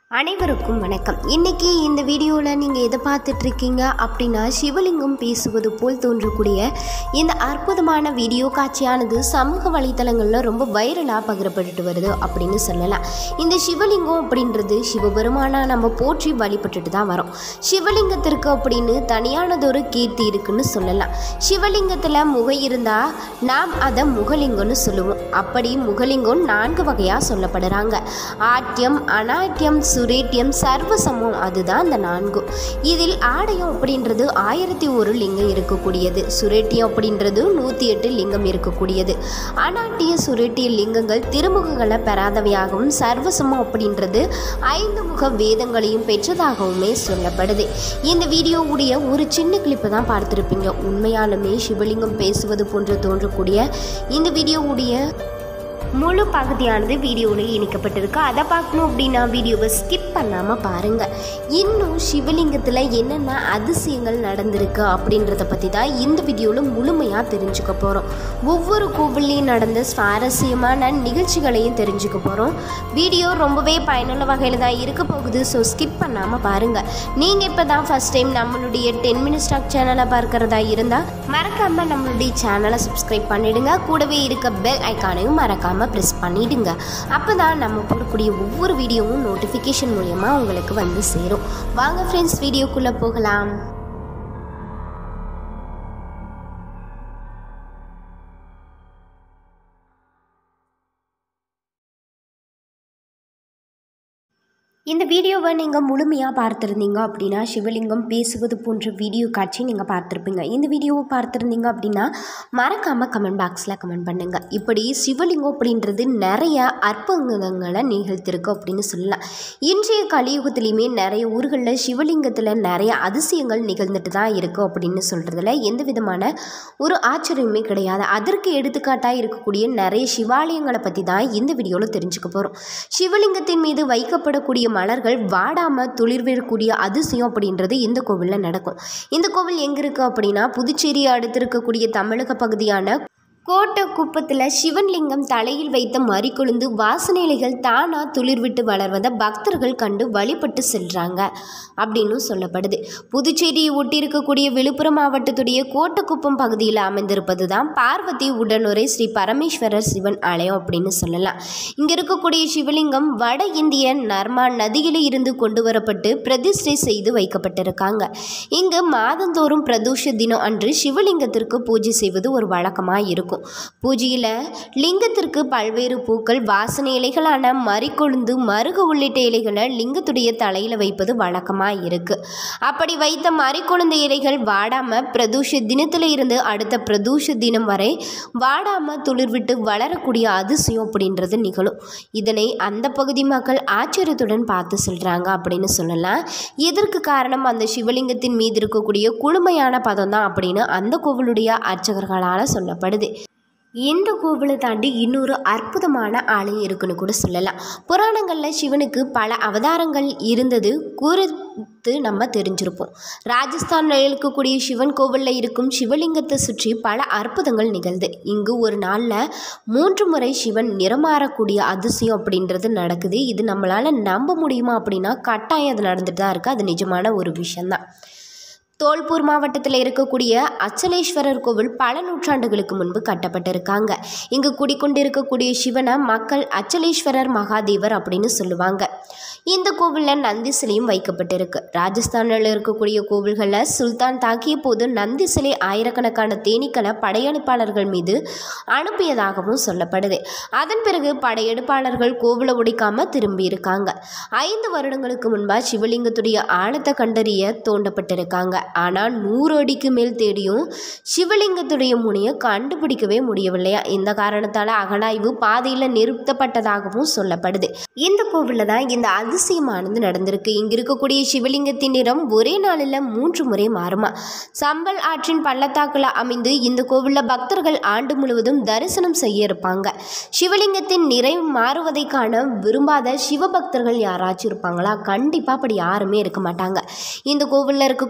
அனைவருக்கும் வணக்கம் இன்னைக்கு இந்த வீடியோவில் நீங்கள் எதை பார்த்துட்டு இருக்கீங்க அப்படின்னா சிவலிங்கம் பேசுவது போல் தோன்றக்கூடிய இந்த அற்புதமான வீடியோ காட்சியானது சமூக வலைத்தளங்களில் ரொம்ப வைரலாக பகிரப்பட்டுட்டு வருது அப்படின்னு சொல்லலாம் இந்த சிவலிங்கம் அப்படின்றது சிவபெருமானா நம்ம போற்றி வழிபட்டுட்டு தான் வரோம் சிவலிங்கத்திற்கு அப்படின்னு தனியானதொரு கீர்த்தி இருக்குன்னு சொல்லலாம் சிவலிங்கத்தில் முகை இருந்தால் நாம் அதை முகலிங்கம்னு சொல்லுவோம் அப்படி முகலிங்கம் நான்கு வகையாக சொல்லப்படுறாங்க ஆட்டியம் அனாட்டியம் சுரேட்டியம் சர்வசமம் அதுதான் அந்த நான்கும் இதில் ஆடயம் அப்படின்றது ஆயிரத்தி ஒரு லிங்கம் இருக்கக்கூடியது சுரேட்டியம் அப்படின்றது நூற்றி எட்டு லிங்கம் இருக்கக்கூடியது அனாட்டிய சுரேட்டிய லிங்கங்கள் திருமுகங்களை பெறாதவையாகவும் சர்வசமம் அப்படின்றது ஐந்து முக வேதங்களையும் பெற்றதாகவுமே சொல்லப்படுது இந்த வீடியோவுடைய ஒரு சின்ன கிளிப்பு தான் பார்த்துருப்பீங்க உண்மையாலுமே சிவலிங்கம் பேசுவது போன்று தோன்றக்கூடிய இந்த வீடியோவுடைய முழு பகுதியானது வீடியோவில் இணைக்கப்பட்டிருக்கு அதை பார்க்கணும் அப்படின்னா வீடியோவை ஸ்கிப் பண்ணாமல் பாருங்கள் இன்னும் சிவலிங்கத்தில் என்னென்ன அதிசயங்கள் நடந்திருக்கு அப்படின்றத பற்றி தான் இந்த வீடியோவில் முழுமையாக தெரிஞ்சுக்க போகிறோம் ஒவ்வொரு கோவில்லையும் நடந்த சுவாரஸ்யமான நிகழ்ச்சிகளையும் தெரிஞ்சுக்க போகிறோம் வீடியோ ரொம்பவே பயனுள்ள வகையில் தான் இருக்க போகுது ஸோ ஸ்கிப் பண்ணாமல் பாருங்கள் நீங்கள் இப்போ தான் ஃபஸ்ட் டைம் நம்மளுடைய டென் மினிட் ஸ்டாக் சேனலை பார்க்குறதா இருந்தால் மறக்காமல் நம்மளுடைய சேனலை சப்ஸ்கிரைப் பண்ணிடுங்க கூடவே இருக்க பெல் ஐக்கானையும் மறக்காமல் ப்ரெஸ் பண்ணிடுங்க அப்போ தான் நம்ம போடக்கூடிய ஒவ்வொரு வீடியோவும் நோட்டிஃபிகேஷன் மூலயமா உங்களுக்கு வந்து சேரும் வாங்க ஃப்ரெண்ட்ஸ் வீடியோக்குள்ளே போகலாம் இந்த வீடியோவை நீங்கள் முழுமையாக பார்த்துருந்தீங்க அப்படின்னா சிவலிங்கம் பேசுவது போன்ற வீடியோ காட்சி நீங்கள் பார்த்துருப்பீங்க இந்த வீடியோவை பார்த்துருந்தீங்க அப்படின்னா மறக்காமல் கமெண்ட் பாக்ஸில் கமெண்ட் பண்ணுங்கள் இப்படி சிவலிங்கம் அப்படின்றது நிறைய அற்புதங்களை நிகழ்த்திருக்கு அப்படின்னு சொல்லலாம் இன்றைய கலியுகத்துலேயுமே நிறைய ஊர்களில் சிவலிங்கத்தில் நிறைய அதிசயங்கள் நிகழ்ந்துட்டு தான் இருக்குது அப்படின்னு சொல்கிறதுல எந்த விதமான ஒரு ஆச்சரியமே கிடையாது அதற்கு எடுத்துக்காட்டாக இருக்கக்கூடிய நிறைய சிவாலயங்களை பற்றி தான் இந்த வீடியோவில் தெரிஞ்சுக்க போகிறோம் சிவலிங்கத்தின் மீது வைக்கப்படக்கூடிய மலர்கள் வாடாமல் துளிர்விடக்கூடிய அதிசயம் அப்படின்றது இந்த கோவிலில் நடக்கும் இந்த கோவில் எங்கே இருக்குது அப்படின்னா புதுச்சேரியை அடுத்து இருக்கக்கூடிய தமிழக பகுதியான கோட்டை குப்பத்தில் சிவன்லிங்கம் தலையில் வைத்த மறிக்கொழுந்து வாசனை இலைகள் தானாக துளிர்விட்டு வளர்வதை பக்தர்கள் கண்டு வழிபட்டு செல்கிறாங்க அப்படின்னு சொல்லப்படுது புதுச்சேரியை ஒட்டி இருக்கக்கூடிய விழுப்புரம் மாவட்டத்துடைய கோட்டக்குப்பம் பகுதியில் அமைந்திருப்பது தான் பார்வதி உடனுரை ஸ்ரீ பரமேஸ்வரர் சிவன் ஆலயம் அப்படின்னு சொல்லலாம் இங்கே இருக்கக்கூடிய சிவலிங்கம் வட இந்திய நர்மா நதியில இருந்து கொண்டு வரப்பட்டு பிரதிஷ்டை செய்து வைக்கப்பட்டிருக்காங்க இங்கு மாதந்தோறும் பிரதோஷ தினம் அன்று சிவலிங்கத்திற்கு பூஜை செய்வது ஒரு வழக்கமாக இருக்கும் பூஜையில் லிங்கத்திற்கு பல்வேறு பூக்கள் வாசனை இலைகளான மறிக்கொழுந்து மருகு உள்ளிட்ட இலைகளை லிங்கத்துடைய தலையில் வைப்பது வழக்கமாக இருக்குது அப்படி வைத்த மறிக்கொழுந்து இலைகள் வாடாமல் பிரதோஷ தினத்தில் இருந்து அடுத்த பிரதோஷ தினம் வரை வாடாமல் துளிர்விட்டு வளரக்கூடிய அதிசயம் அப்படின்றது நிகழும் இதனை அந்த பகுதி மக்கள் ஆச்சரியத்துடன் பார்த்து சொல்கிறாங்க அப்படின்னு சொல்லலாம் இதற்கு காரணம் அந்த சிவலிங்கத்தின் மீது இருக்கக்கூடிய குளுமையான பதம் தான் அப்படின்னு அந்த கோவிலுடைய அர்ச்சகர்களால் சொல்லப்படுது இந்த கோவிலை தாண்டி இன்னொரு அற்புதமான ஆலயம் இருக்குன்னு கூட சொல்லலாம் புராணங்களில் சிவனுக்கு பல அவதாரங்கள் இருந்தது குறித்து நம்ம தெரிஞ்சிருப்போம் ராஜஸ்தானில் இருக்கக்கூடிய சிவன் கோவிலில் இருக்கும் சிவலிங்கத்தை சுற்றி பல அற்புதங்கள் நிகழ்து இங்கு ஒரு நாளில் மூன்று முறை சிவன் நிறமாறக்கூடிய அதிசயம் அப்படின்றது நடக்குது இது நம்மளால் நம்ப முடியுமா அப்படின்னா கட்டாயம் அது நடந்துட்டு தான் இருக்குது அது நிஜமான ஒரு விஷயந்தான் தோல்பூர் மாவட்டத்தில் இருக்கக்கூடிய அச்சலேஸ்வரர் கோவில் பல நூற்றாண்டுகளுக்கு முன்பு கட்டப்பட்டிருக்காங்க இங்கு குடிக்கொண்டிருக்கக்கூடிய சிவனை மக்கள் அச்சலேஸ்வரர் மகாதேவர் அப்படின்னு சொல்லுவாங்க இந்த கோவிலில் நந்தி சிலையும் வைக்கப்பட்டிருக்கு ராஜஸ்தானில் இருக்கக்கூடிய கோவில்களில் சுல்தான் தாக்கிய போது நந்தி சிலை ஆயிரக்கணக்கான தேனீக்களை படையெடுப்பாளர்கள் மீது அனுப்பியதாகவும் சொல்லப்படுது அதன் பிறகு படையெடுப்பாளர்கள் கோவிலை உடைக்காம திரும்பி இருக்காங்க ஐந்து வருடங்களுக்கு முன்பாக சிவலிங்கத்துடைய ஆழத்தை கண்டறிய தோண்டப்பட்டிருக்காங்க ஆனால் நூறு அடிக்கு மேல் தேடியும் சிவலிங்கத்துடைய முனையை கண்டுபிடிக்கவே முடியவில்லையா இந்த காரணத்தால் அகழாய்வு பாதையில் நிறுத்தப்பட்டதாகவும் சொல்லப்படுது இந்த கோவிலில் தான் இந்த அதிசயமானது நடந்திருக்கு இங்கே இருக்கக்கூடிய சிவலிங்கத்தின் நிறம் ஒரே நாளில் மூன்று முறை மாறுமா சம்பல் ஆற்றின் பள்ளத்தாக்கில் அமைந்து இந்த கோவிலில் பக்தர்கள் ஆண்டு முழுவதும் தரிசனம் செய்ய இருப்பாங்க சிவலிங்கத்தின் நிறை மாறுவதை காண விரும்பாத சிவபக்தர்கள் யாராச்சும் இருப்பாங்களா கண்டிப்பாக அப்படி யாருமே இருக்க மாட்டாங்க இந்த கோவிலில் இருக்கக்கூடிய சிவ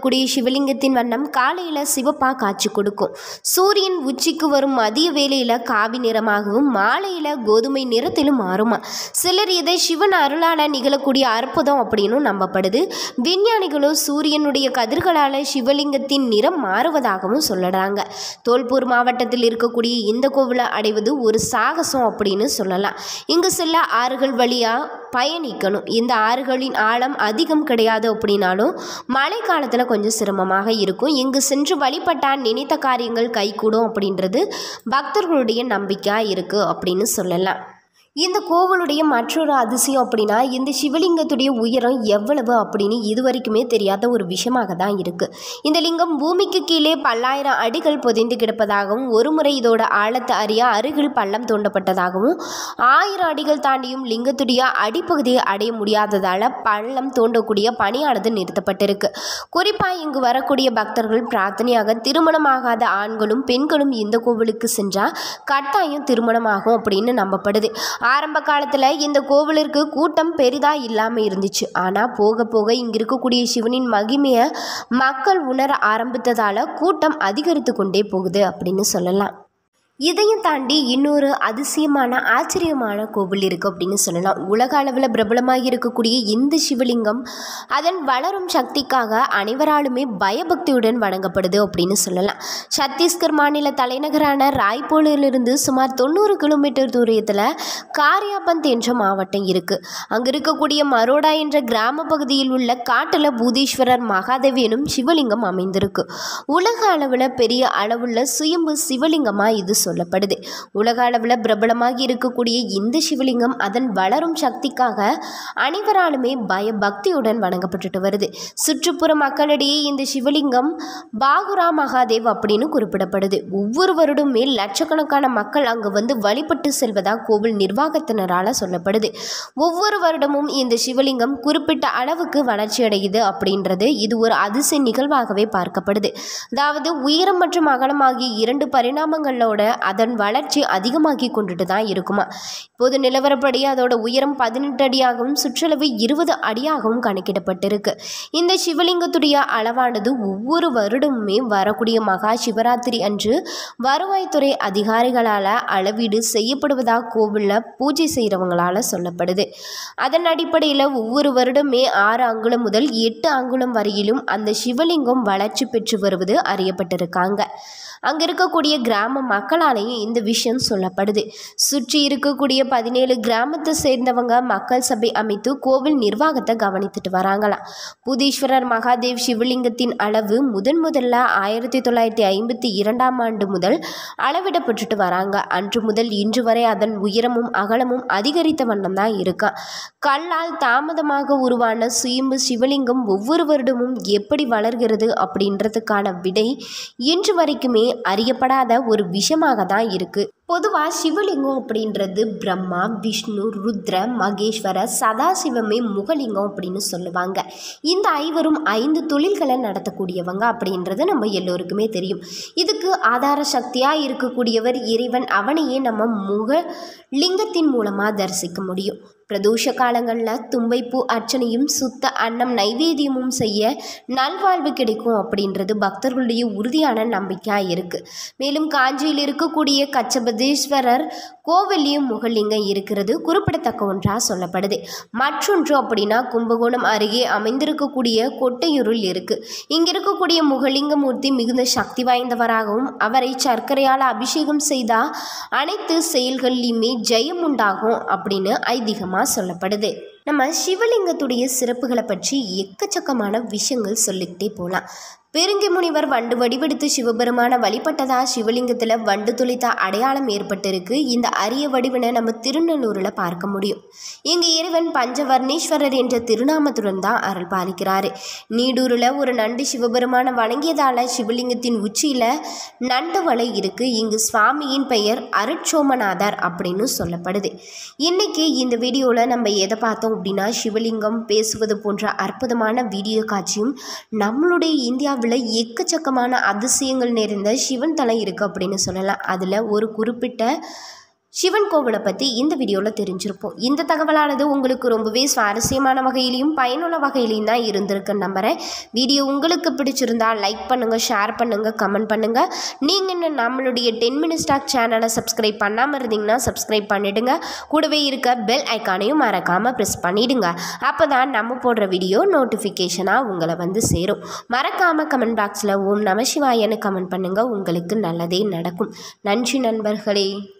சிவலிங்கத்தின் வண்ணம் காலையில் சிவப்பா காட்சி கொடுக்கும் சூரியன் உச்சிக்கு வரும் மதிய வேளையில் காவி நிறமாகவும் மாலையில் கோதுமை நிறத்திலும் மாறுமா சிலர் இதை சிவன் அருளால் நிகழக்கூடிய அற்புதம் அப்படின்னு நம்பப்படுது விஞ்ஞானிகளும் சூரியனுடைய கதிர்களால் சிவலிங்கத்தின் நிறம் மாறுவதாகவும் சொல்லறாங்க தோல்பூர் மாவட்டத்தில் இருக்கக்கூடிய இந்த கோவிலை அடைவது ஒரு சாகசம் அப்படின்னு சொல்லலாம் இங்கு செல்ல ஆறுகள் வழியாக பயணிக்கணும் இந்த ஆறுகளின் ஆழம் அதிகம் கிடையாது அப்படின்னாலும் மழை காலத்தில் கொஞ்சம் சிரமமாக இருக்கும் இங்கு சென்று வழிபட்டால் நினைத்த காரியங்கள் கைகூடும் அப்படின்றது பக்தர்களுடைய நம்பிக்கையாக இருக்குது அப்படின்னு சொல்லலாம் இந்த கோவிலுடைய மற்றொரு அதிசயம் அப்படின்னா இந்த சிவலிங்கத்துடைய உயரம் எவ்வளவு அப்படின்னு இதுவரைக்குமே தெரியாத ஒரு விஷயமாக தான் இருக்குது இந்த லிங்கம் பூமிக்கு கீழே பல்லாயிரம் அடிகள் புதைந்து கிடப்பதாகவும் ஒரு முறை இதோட ஆழத்தை அறிய அருகில் பள்ளம் தோண்டப்பட்டதாகவும் ஆயிரம் அடிகள் தாண்டியும் லிங்கத்துடைய அடிப்பகுதியை அடைய முடியாததால் பள்ளம் தோண்டக்கூடிய பணியானது நிறுத்தப்பட்டிருக்கு குறிப்பாக இங்கு வரக்கூடிய பக்தர்கள் பிரார்த்தனையாக திருமணமாகாத ஆண்களும் பெண்களும் இந்த கோவிலுக்கு சென்றால் கட்டாயம் திருமணமாகும் அப்படின்னு நம்பப்படுது ஆரம்ப காலத்தில் இந்த கோவிலிற்கு கூட்டம் பெரிதாக இல்லாமல் இருந்துச்சு ஆனால் போக போக இங்கே இருக்கக்கூடிய சிவனின் மகிமையை மக்கள் உணர ஆரம்பித்ததால் கூட்டம் அதிகரித்து கொண்டே போகுது அப்படின்னு சொல்லலாம் இதையும் தாண்டி இன்னொரு அதிசயமான ஆச்சரியமான கோவில் இருக்குது அப்படின்னு சொல்லலாம் உலக அளவில் பிரபலமாக இருக்கக்கூடிய இந்த சிவலிங்கம் அதன் வளரும் சக்திக்காக அனைவராலுமே பயபக்தியுடன் வணங்கப்படுது அப்படின்னு சொல்லலாம் சத்தீஸ்கர் மாநில தலைநகரான ராய்பூரிலிருந்து சுமார் தொண்ணூறு கிலோமீட்டர் தூரத்தில் காரியாபந்த் என்ற மாவட்டம் இருக்குது அங்கே இருக்கக்கூடிய மரோடா என்ற கிராம பகுதியில் உள்ள காட்டில் பூதீஸ்வரர் மகாதேவி எனும் சிவலிங்கம் அமைந்திருக்கு உலக அளவில் பெரிய அளவுள்ள சுயம்பு சிவலிங்கமாக இது சொல்லப்படுது உலக அளவில் பிரபலமாகி இருக்கக்கூடிய இந்த சிவலிங்கம் அதன் வளரும் சக்திக்காக அனைவராலுமே பயபக்தியுடன் வணங்கப்பட்டுட்டு வருது சுற்றுப்புற மக்களிடையே இந்த சிவலிங்கம் பாகுரா மகாதேவ் அப்படின்னு குறிப்பிடப்படுது ஒவ்வொரு வருடமே லட்சக்கணக்கான மக்கள் அங்கு வந்து வழிபட்டு செல்வதாக கோவில் நிர்வாகத்தினரால் சொல்லப்படுது ஒவ்வொரு வருடமும் இந்த சிவலிங்கம் குறிப்பிட்ட அளவுக்கு வளர்ச்சி அடையுது அப்படின்றது இது ஒரு அதிசய நிகழ்வாகவே பார்க்கப்படுது அதாவது உயரம் மற்றும் அகலம் ஆகிய இரண்டு பரிணாமங்களோட அதன் வளர்ச்சி அதிகமாகி கொண்டுட்டு தான் இருக்குமா இப்போது நிலவரப்படி அதோட உயரம் பதினெட்டு அடியாகவும் சுற்றளவு இருபது அடியாகவும் கணக்கிடப்பட்டிருக்கு இந்த சிவலிங்கத்துடைய அளவானது ஒவ்வொரு வருடமுமே வரக்கூடிய மகா சிவராத்திரி அன்று வருவாய்த்துறை அதிகாரிகளால் அளவீடு செய்யப்படுவதாக கோவிலில் பூஜை செய்கிறவங்களால சொல்லப்படுது அதன் அடிப்படையில் ஒவ்வொரு வருடமே ஆறு அங்குலம் முதல் எட்டு அங்குலம் வரையிலும் அந்த சிவலிங்கம் வளர்ச்சி பெற்று வருவது அறியப்பட்டிருக்காங்க அங்கே இருக்கக்கூடிய கிராம மக்களாலேயும் இந்த விஷயம் சொல்லப்படுது சுற்றி இருக்கக்கூடிய பதினேழு கிராமத்தை சேர்ந்தவங்க மக்கள் சபை அமைத்து கோவில் நிர்வாகத்தை கவனித்துட்டு வராங்களாம் புதீஸ்வரர் மகாதேவ் சிவலிங்கத்தின் அளவு முதன் முதல்ல ஆயிரத்தி தொள்ளாயிரத்தி ஐம்பத்தி இரண்டாம் ஆண்டு முதல் அளவிடப்பட்டுட்டு வராங்க அன்று முதல் இன்று வரை அதன் உயரமும் அகலமும் அதிகரித்த வண்ணம் தான் இருக்கா கல்லால் தாமதமாக உருவான சுயம்பு சிவலிங்கம் ஒவ்வொரு வருடமும் எப்படி வளர்கிறது அப்படின்றதுக்கான விடை இன்று வரைக்குமே அறியப்படாத ஒரு விஷயமாக தான் இருக்கு பொதுவாக சிவலிங்கம் அப்படின்றது பிரம்மா விஷ்ணு ருத்ர மகேஸ்வர சதாசிவமே முகலிங்கம் அப்படின்னு சொல்லுவாங்க இந்த ஐவரும் ஐந்து தொழில்களை நடத்தக்கூடியவங்க அப்படின்றது நம்ம எல்லோருக்குமே தெரியும் இதுக்கு ஆதார சக்தியாக இருக்கக்கூடியவர் இறைவன் அவனையே நம்ம முக லிங்கத்தின் மூலமாக தரிசிக்க முடியும் பிரதோஷ காலங்களில் தும்பைப்பூ அர்ச்சனையும் சுத்த அன்னம் நைவேத்தியமும் செய்ய நல்வாழ்வு கிடைக்கும் அப்படின்றது பக்தர்களுடைய உறுதியான நம்பிக்கையாக இருக்குது மேலும் காஞ்சியில் இருக்கக்கூடிய கச்சபதீஸ்வரர் கோவில்லையும் முகலிங்கம் இருக்கிறது குறிப்பிடத்தக்க ஒன்றாக சொல்லப்படுது மற்றொன்று அப்படின்னா கும்பகோணம் அருகே அமைந்திருக்கக்கூடிய கொட்டையூரில் இருக்குது இங்கே இருக்கக்கூடிய முகலிங்கமூர்த்தி மிகுந்த சக்தி வாய்ந்தவராகவும் அவரை சர்க்கரையால் அபிஷேகம் செய்தால் அனைத்து செயல்கள்லையுமே ஜெயம் உண்டாகும் அப்படின்னு ஐதீகமாக சொல்லப்படுது நம்ம சிவலிங்கத்துடைய சிறப்புகளை பற்றி எக்கச்சக்கமான விஷயங்கள் சொல்லிக்கிட்டே போகலாம் பெருங்கி முனிவர் வண்டு வடிவெடுத்து சிவபெருமான வழிபட்டதா சிவலிங்கத்தில் வண்டு துளைத்த அடையாளம் ஏற்பட்டிருக்கு இந்த அரிய வடிவினை நம்ம திருநெல்லூரில் பார்க்க முடியும் இங்கு இறைவன் பஞ்சவர்ணீஸ்வரர் என்ற திருநாமத்துடன் தான் அருள் பாலிக்கிறாரு நீடூரில் ஒரு நண்டு சிவபெருமான வணங்கியதால சிவலிங்கத்தின் உச்சியில் நண்டு வலை இருக்கு இங்கு சுவாமியின் பெயர் அருட்சோமநாதர் அப்படின்னு சொல்லப்படுது இன்னைக்கு இந்த வீடியோவில் நம்ம எதை பார்த்தோம் அப்படின்னா சிவலிங்கம் பேசுவது போன்ற அற்புதமான வீடியோ காட்சியும் நம்மளுடைய இந்தியாவில் எக்கச்சக்கமான அதிசயங்கள் நிறைந்த சிவன் தலம் இருக்குது அப்படின்னு சொல்லலாம் அதில் ஒரு குறிப்பிட்ட சிவன் கோவிலை பற்றி இந்த வீடியோவில் தெரிஞ்சிருப்போம் இந்த தகவலானது உங்களுக்கு ரொம்பவே சுவாரஸ்யமான வகையிலையும் பயனுள்ள வகையிலையும் தான் இருந்திருக்குன்னு நம்புகிறேன் வீடியோ உங்களுக்கு பிடிச்சிருந்தா லைக் பண்ணுங்கள் ஷேர் பண்ணுங்கள் கமெண்ட் பண்ணுங்கள் நீங்கள் இன்னும் நம்மளுடைய டென் மினிட்ஸ் டாக் சேனலை சப்ஸ்கிரைப் பண்ணாமல் இருந்தீங்கன்னா சப்ஸ்கிரைப் பண்ணிவிடுங்க கூடவே இருக்க பெல் ஐக்கானையும் மறக்காமல் ப்ரெஸ் பண்ணிவிடுங்க அப்போ தான் நம்ம போடுற வீடியோ நோட்டிஃபிகேஷனாக உங்களை வந்து சேரும் மறக்காமல் கமெண்ட் பாக்ஸில் ஓம் நம சிவாயன்னு கமெண்ட் பண்ணுங்கள் உங்களுக்கு நல்லதே நடக்கும் நன்றி நண்பர்களே